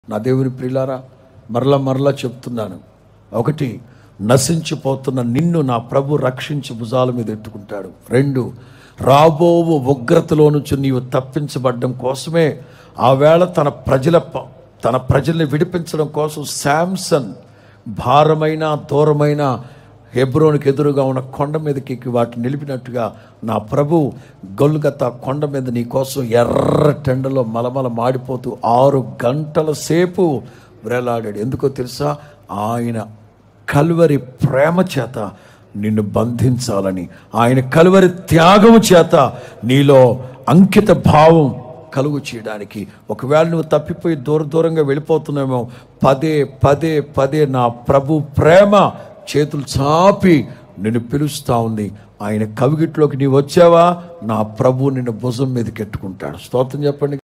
నా దేవుని ప్రియులారా మరలా మరలా చెప్తున్నాను ఒకటి నశించిపోతున్న నిన్ను నా ప్రభు రక్షించి భుజాల మీద ఎత్తుకుంటాడు రెండు రాబోవు ఉగ్రతలో నుంచి నీవు తప్పించబడ్డం కోసమే ఆవేళ తన ప్రజల ప- తన ప్రజల్ని విడిపించడం కోసం శాంసన్ భారమైన దూరమైన హెబ్రోనికి ఎదురుగా ఉన్న కొండ మీదకి ఎక్కి వాటిని నిలిపినట్టుగా నా ప్రభు గొల్గత కొండ మీద నీ కోసం ఎర్ర టెండలో మలమల మాడిపోతూ ఆరు గంటల సేపు వేలాడాడు ఎందుకో తెలుసా ఆయన కల్వరి ప్రేమ చేత నిన్ను బంధించాలని ఆయన కల్వరి త్యాగము చేత నీలో అంకిత భావం కలుగు చేయడానికి ఒకవేళ నువ్వు తప్పిపోయి దూర దూరంగా వెళ్ళిపోతున్నామో పదే పదే పదే నా ప్రభు ప్రేమ చేతులు చాపి నిన్ను పిలుస్తా ఉంది ఆయన కవిగిట్లోకి నీవు వచ్చావా నా ప్రభు నిన్ను భుజం మీదకి ఎట్టుకుంటాడు స్తోత్రం చెప్పండి